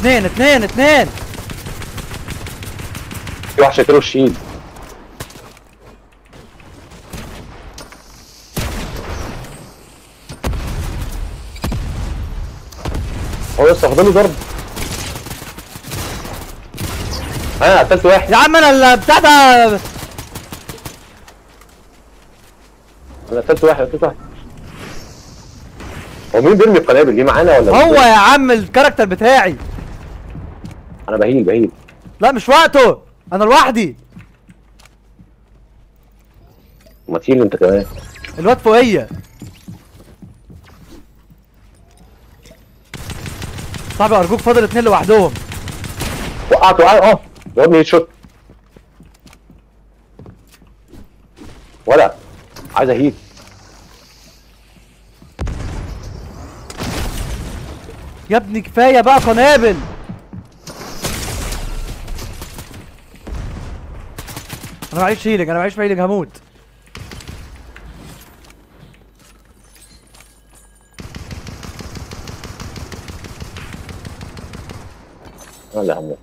اتنين اتنين اتنين في واحد شايله الشيل هو لسه فاضل له ضرب انا قتلت واحد يا عم انا البتاع ده انا قتلت واحد قتلت واحد هو مين بيرمي القنابل دي معانا ولا هو مين؟ يا عم الكاركتر بتاعي انا بهيل بهيل لا مش وقته انا لوحدي ما تيجي انت كمان الواد فوقيه صاحبي ارجوك فاضل اتنين لوحدهم وقعت وقعت اه ضربني هيد شوت ولا عايز اهيل يا ابني كفايه بقى قنابل انا معيش هيلينج انا معيش هيلينج هموت ولا هموت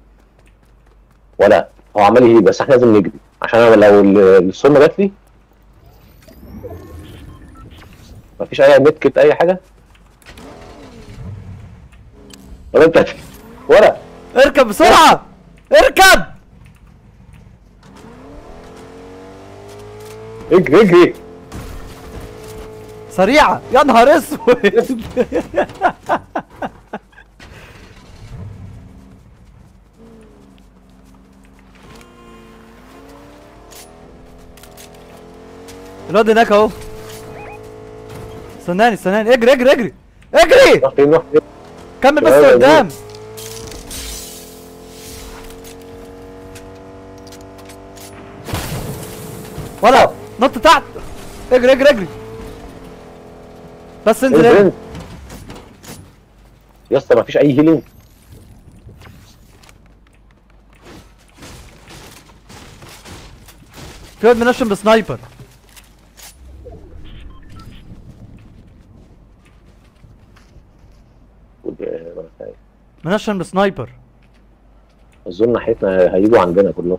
ولا هو عمال يهيل بس احنا لازم نجري عشان انا لو ال- السم جات لي مفيش اي ميدكت اي حاجه ولا انت ولا اركب بسرعه اركب اجري اجري سريعه يا نهار اسود الواد هناك اهو استناني استناني اجري اجري اجري اجري راح فين راح فين كمل بس يلا بينا. قدام ولا نط تحت اجري اجري اجري بس انزل هنا انزل يا اسطى مفيش اي هيلينج في واد منشن بسنايبر منشن بسنايبر اظن ناحيتنا هيجوا عندنا كلهم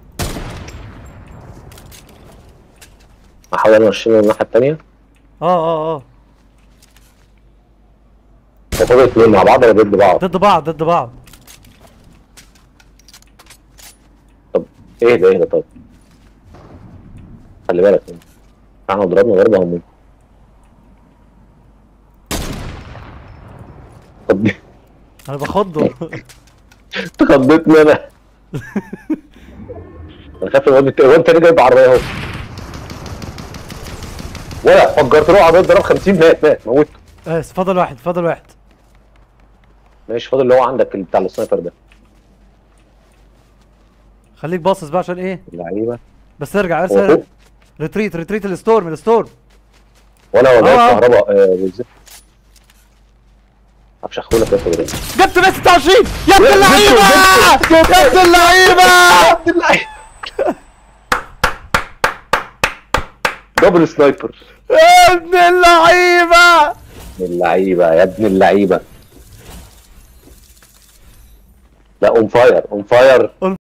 احاول امشيهم الناحيه التانيه اه اه اه فاضل اتنين مع بعض ولا ضد بعض ضد بعض ضد بعض طب اهدى اهدى طب خلي بالك انت. احنا ضربنا ضربه هم طب انا بخضه انت خضتني انا انا خايف الواد الت- الواد التاني جايب عربيه اهو ولا فجرت له عربيه ضرب 50 مات مات موته بس فاضل واحد فاضل واحد ماشي فاضل اللي هو عندك اللي بتاع السنايبر ده خليك باصص بقى عشان ايه اللعيبه بس ارجع هو ارجع فوق ريتريت ريتريت الستورم الستورم ولا ولا آه. الكهرباء آه، بالزفت معرفش اخولك بس ولا جبت 126 يا ابن اللعيبه يا ابن اللعيبه دبل سنايبر يا ابن اللعيبه ابن اللعيبه يا ابن اللعيبه لا اون فاير اون فاير